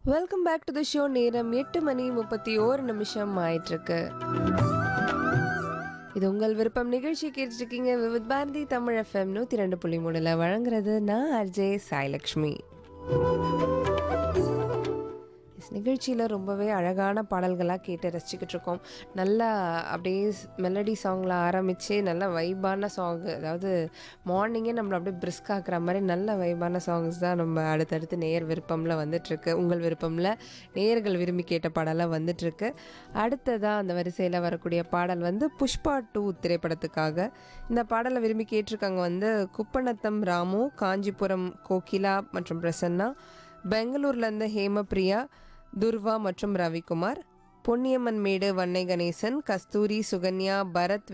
welcome back to the show நேரம் எட்டு மணி முப்பத்தி ஓரு நிமிஷம் ஆயிட்டிருக்கு இது உங்கள் விருப்பம் நிகழ்ச்சி கேட்டுருக்கீங்க விவித் பாரதி தமிழ் எஃப்எம் நூற்றி ரெண்டு புள்ளி மூணுல வழங்குறது நான் அர்ஜே சாய்லக்ஷ்மி Yes, நிகழ்ச்சியில் ரொம்பவே அழகான பாடல்களாக கேட்டு ரசிச்சுக்கிட்டு இருக்கோம் நல்லா அப்படியே மெலடி சாங்கில் ஆரம்பித்து நல்ல வைபான சாங் அதாவது மார்னிங்கே நம்மளை அப்படியே brisk ஆக்குற மாதிரி நல்ல வைபான சாங்ஸ் தான் நம்ம அடுத்தடுத்து நேர் விருப்பமில் வந்துட்டுருக்கு உங்கள் விருப்பமில் நேர்கள் விரும்பி கேட்ட பாடலாக வந்துட்டுருக்கு அடுத்ததாக அந்த வரிசையில் வரக்கூடிய பாடல் வந்து புஷ்பா டூ திரைப்படத்துக்காக இந்த பாடலை விரும்பி கேட்டிருக்காங்க வந்து குப்பநத்தம் ராமு காஞ்சிபுரம் கோகிலா மற்றும் பிரசன்னா பெங்களூர்லேருந்து ஹேமபிரியா துர்வா மற்றும் ரவிக்குமார் பொன்னியம்மன் மேடு வன்னை கணேசன் கஸ்தூரி சுகன்யா பரத்